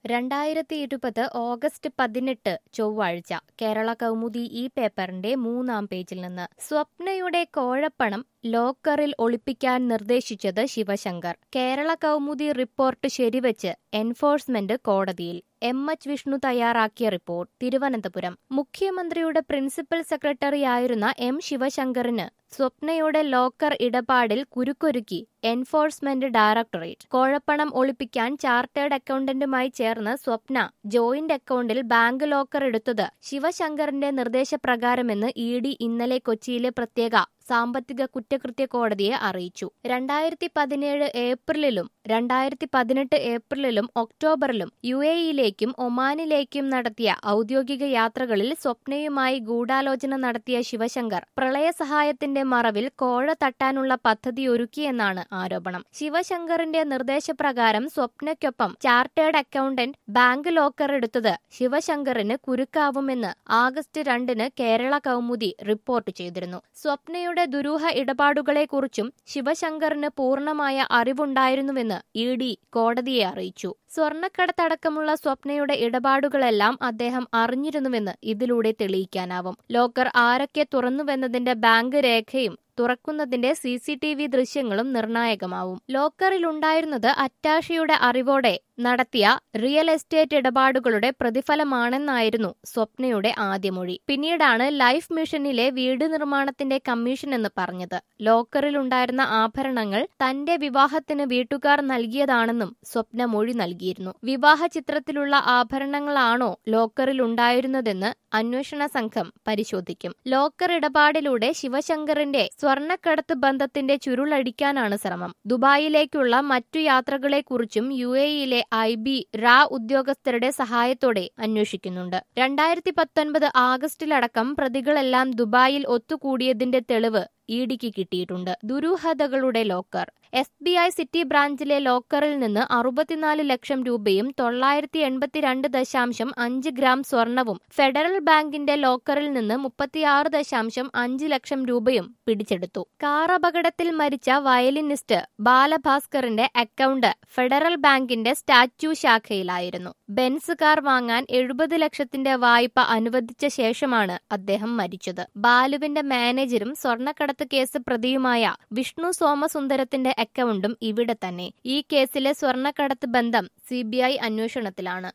രണ്ടായിരത്തി ഇരുപത് ഓഗസ്റ്റ് പതിനെട്ട് ചൊവ്വാഴ്ച കേരള കൗമുദി ഈ പേപ്പറിന്റെ മൂന്നാം പേജിൽ നിന്ന് സ്വപ്നയുടെ കോഴപ്പണം ലോക്കറിൽ ഒളിപ്പിക്കാൻ നിർദ്ദേശിച്ചത് ശിവശങ്കർ കേരള കൗമുദി റിപ്പോർട്ട് ശരിവച്ച് എൻഫോഴ്സ്മെന്റ് കോടതിയിൽ എം എച്ച് വിഷ്ണു തയ്യാറാക്കിയ റിപ്പോർട്ട് തിരുവനന്തപുരം മുഖ്യമന്ത്രിയുടെ പ്രിൻസിപ്പൽ സെക്രട്ടറിയായിരുന്ന എം ശിവശങ്കറിന് സ്വപ്നയുടെ ലോക്കർ ഇടപാടിൽ കുരുക്കൊരുക്കി എൻഫോഴ്സ്മെന്റ് ഡയറക്ടറേറ്റ് കോഴപ്പണം ഒളിപ്പിക്കാൻ ചാർട്ടേഡ് അക്കൗണ്ടന്റുമായി ചേർന്ന് സ്വപ്ന ജോയിന്റ് അക്കൗണ്ടിൽ ബാങ്ക് ലോക്കർ എടുത്തത് ശിവശങ്കറിന്റെ നിർദ്ദേശപ്രകാരമെന്ന് ഇ ഡി ഇന്നലെ കൊച്ചിയിലെ പ്രത്യേക സാമ്പത്തിക കുറ്റകൃത്യ കോടതിയെ അറിയിച്ചു രണ്ടായിരത്തി പതിനേഴ് ഏപ്രിലിലും രണ്ടായിരത്തി പതിനെട്ട് ഏപ്രിലിലും ഒക്ടോബറിലും യു എയിലേക്കും ഒമാനിലേക്കും നടത്തിയ ഔദ്യോഗിക യാത്രകളിൽ സ്വപ്നയുമായി ഗൂഢാലോചന നടത്തിയ ശിവശങ്കർ പ്രളയ സഹായത്തിന്റെ മറവിൽ കോഴ തട്ടാനുള്ള പദ്ധതി ഒരുക്കിയെന്നാണ് ആരോപണം ശിവശങ്കറിന്റെ നിർദ്ദേശപ്രകാരം സ്വപ്നയ്ക്കൊപ്പം ചാർട്ടേഡ് അക്കൗണ്ടന്റ് ബാങ്ക് ലോക്കർ എടുത്തത് ശിവശങ്കറിന് കുരുക്കാവുമെന്ന് ആഗസ്റ്റ് രണ്ടിന് കേരള കൗമുദി റിപ്പോർട്ട് ചെയ്തിരുന്നു സ്വപ്നയുടെ ദുരൂഹ ഇടപാടുകളെക്കുറിച്ചും ശിവശങ്കറിന് പൂർണ്ണമായ അറിവുണ്ടായിരുന്നുവെന്ന് ഇ ഡി കോടതിയെ അറിയിച്ചു സ്വർണ്ണക്കടത്തടക്കമുള്ള സ്വപ്നയുടെ ഇടപാടുകളെല്ലാം അദ്ദേഹം അറിഞ്ഞിരുന്നുവെന്ന് ഇതിലൂടെ തെളിയിക്കാനാവും ലോക്കർ ആരൊക്കെ തുറന്നുവെന്നതിന്റെ ബാങ്ക് രേഖയും തുറക്കുന്നതിന്റെ സി സി ടി വി ദൃശ്യങ്ങളും നിർണായകമാവും ലോക്കറിലുണ്ടായിരുന്നത് അറ്റാഷിയുടെ അറിവോടെ നടത്തിയ റിയൽ എസ്റ്റേറ്റ് ഇടപാടുകളുടെ പ്രതിഫലമാണെന്നായിരുന്നു സ്വപ്നയുടെ ആദ്യമൊഴി പിന്നീടാണ് ലൈഫ് മിഷനിലെ വീട് നിർമ്മാണത്തിന്റെ കമ്മീഷൻ എന്ന് പറഞ്ഞത് ലോക്കറിലുണ്ടായിരുന്ന ആഭരണങ്ങൾ തന്റെ വിവാഹത്തിന് വീട്ടുകാർ നൽകിയതാണെന്നും സ്വപ്ന മൊഴി നൽകിയിരുന്നു വിവാഹ ചിത്രത്തിലുള്ള ആഭരണങ്ങളാണോ ലോക്കറിൽ ഉണ്ടായിരുന്നതെന്ന് അന്വേഷണ സംഘം പരിശോധിക്കും ലോക്കർ ഇടപാടിലൂടെ ശിവശങ്കറിന്റെ സ്വർണ്ണക്കടത്ത് ബന്ധത്തിന്റെ ചുരുളടിക്കാനാണ് ശ്രമം ദുബായിലേക്കുള്ള മറ്റു യാത്രകളെക്കുറിച്ചും യു എയിലെ ഐ ബി റാ ഉദ്യോഗസ്ഥരുടെ സഹായത്തോടെ അന്വേഷിക്കുന്നുണ്ട് രണ്ടായിരത്തി പത്തൊൻപത് ആഗസ്റ്റിലടക്കം പ്രതികളെല്ലാം ദുബായിൽ ഒത്തുകൂടിയതിന്റെ തെളിവ് ഇ ഡിക്ക് കിട്ടിയിട്ടുണ്ട് ദുരൂഹതകളുടെ locker S B I city ബ്രാഞ്ചിലെ ലോക്കറിൽ നിന്ന് അറുപത്തിനാല് ലക്ഷം രൂപയും തൊള്ളായിരത്തി എൺപത്തിരണ്ട് ദശാംശം അഞ്ച് ഗ്രാം സ്വർണവും ഫെഡറൽ ബാങ്കിന്റെ ലോക്കറിൽ നിന്ന് മുപ്പത്തിയാറ് ദശാംശം അഞ്ച് ലക്ഷം രൂപയും പിടിച്ചെടുത്തു കാർ അപകടത്തിൽ മരിച്ച വയലിനിസ്റ്റ് ബാലഭാസ്കറിന്റെ അക്കൗണ്ട് ഫെഡറൽ ബാങ്കിന്റെ സ്റ്റാച്യു ശാഖയിലായിരുന്നു ബെൻസ് കാർ വാങ്ങാൻ എഴുപത് ലക്ഷത്തിന്റെ വായ്പ അനുവദിച്ച ശേഷമാണ് അദ്ദേഹം മരിച്ചത് ബാലുവിന്റെ മാനേജരും സ്വർണ്ണക്കടത്ത് കേസ് പ്രതിയുമായ വിഷ്ണു സോമസുന്ദരത്തിന്റെ അക്കൗണ്ടും ഇവിടെ തന്നെ ഈ കേസിലെ സ്വർണ്ണക്കടത്ത് ബന്ധം സിബിഐ അന്വേഷണത്തിലാണ്